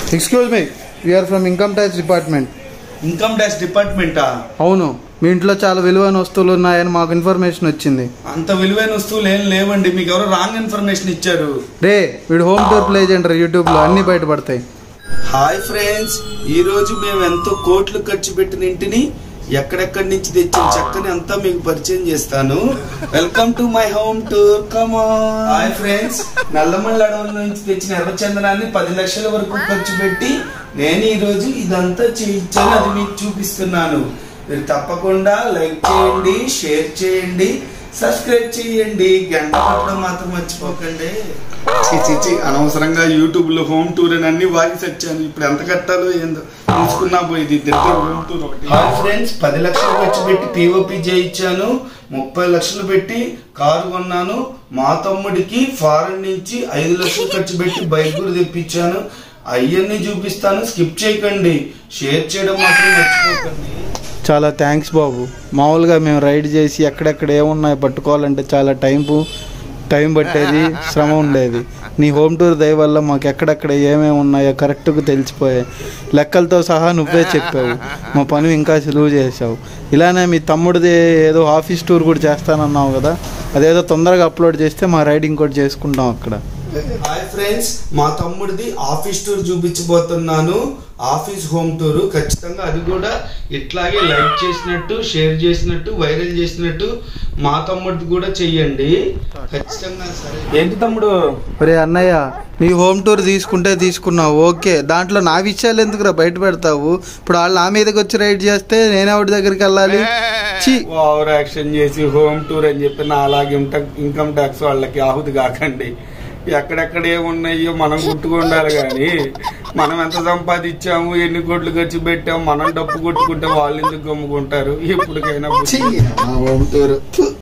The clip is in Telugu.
excuse me we're from income tax department income tax డిపార్ట్మెంటా అవును మీ ఇంట్లో చాలా విలువైన వస్తువులు ఉన్నాయని మాకు ఇన్ఫర్మేషన్ వచ్చింది అంత విలువైన వస్తువులు ఏం లేవండి మీకు ఎవరో రాంగ్ ఇన్ఫర్మేషన్ ఇచ్చారు రే వీడు హోమ్ టూర్ ప్లే చేయండి యూట్యూబ్లో అన్నీ బయటపడతాయి హాయ్ ఫ్రెండ్స్ ఈ రోజు మేము ఎంతో కోట్లు ఖర్చు పెట్టిన ఇంటిని ఎక్కడెక్కడి నుంచి తెచ్చిన చక్కని అంతా మీకు పరిచయం చేస్తాను welcome to my home tour కమా హాయ్ ఫ్రెండ్స్ నల్లమల్ల అడవుల నుంచి తెచ్చిన ఎర్రచందనాన్ని పది లక్షల వరకు ఖర్చు పెట్టి నేను ఈ రోజు ఇదంతా చేయించాను అది మీకు చూపిస్తున్నాను మీరు తప్పకుండా లైక్ చేయండి షేర్ చేయండి సబ్స్క్రైబ్ చేయండి గంట కొట్టడం మాత్రం మర్చిపోకండి చి, చి, చి, అనవసరంగా యూట్యూబ్ లో హోమ్ టూర్ అని అన్ని వాగి వచ్చాను ఇప్పుడు ఎంత కట్టాలో ఏందో తీసుకున్నా పోయింది ఇద్దరితో హోమ్ టూర్ ఒకటి హాయ్ ఫ్రెండ్స్ పది లక్షలు ఖర్చు పెట్టి పిఓపి చేయించాను ముప్పై లక్షలు పెట్టి కారు కొన్నాను మా తమ్ముడికి ఫారెన్ నుంచి ఐదు లక్షలు ఖర్చు పెట్టి బైక్ కూడా తెప్పించాను అవన్నీ చూపిస్తాను స్కిప్ చేయకండి షేర్ చేయడం మాత్రం మర్చిపోకండి చాలా థ్యాంక్స్ బాబు మామూలుగా మేము రైడ్ చేసి ఎక్కడెక్కడ ఏమున్నాయో పట్టుకోవాలంటే చాలా టైం టైం పట్టేది శ్రమ ఉండేది నీ హోమ్ టూర్ దయ వల్ల మాకు ఎక్కడెక్కడ ఏమేమి ఉన్నాయో కరెక్ట్గా తెలిసిపోయాయి లెక్కలతో సహా నువ్వే చెప్పావు మా పని ఇంకా సులువు చేసావు ఇలానే మీ తమ్ముడిది ఏదో ఆఫీస్ టూర్ కూడా చేస్తానన్నావు కదా అదేదో తొందరగా అప్లోడ్ చేస్తే మా రైడింగ్ కూడా చేసుకుంటాం అక్కడ హాయ్ ఫ్రెండ్స్ మా తమ్ముడిది ఆఫీస్ టూర్ చూపించబోతున్నాను ఆఫీస్ హోమ్ టూర్ ఖచ్చితంగా అది కూడా ఇట్లాగే లైక్ చేసినట్టు షేర్ చేసినట్టు వైరల్ చేసినట్టు మా తమ్ముడిది కూడా చెయ్యండి ఖచ్చితంగా సరే ఏంటి తమ్ముడు ఒరే అన్నయ్య నీ హోమ్ టూర్ తీసుకుంటే తీసుకున్నావు ఓకే దాంట్లో నా విషయాలు ఎందుకురా బయట పెడతావు ఇప్పుడు వాళ్ళు నా మీదకి వచ్చి రైడ్ చేస్తే నేను ఎవరి దగ్గరికి వెళ్ళాలి ఛీ ఓవర్ యాక్షన్ చేసి హోమ్ టూర్ అని చెప్పి నా అలాగే ఇన్కమ్ ట్యాక్స్ వాళ్ళకి ఆహుతి కాకండి ఎక్కడెక్కడ ఏమున్నాయో మనం గుర్తుకుండాలి కానీ మనం ఎంత సంపాదించాము ఎన్ని కోట్లు ఖర్చు పెట్టాము మనం డబ్బు కొట్టుకుంటే వాళ్ళు ఎందుకు గమ్ముకుంటారు ఎప్పటికైనా ఛీ, నా హోమ్ టూర్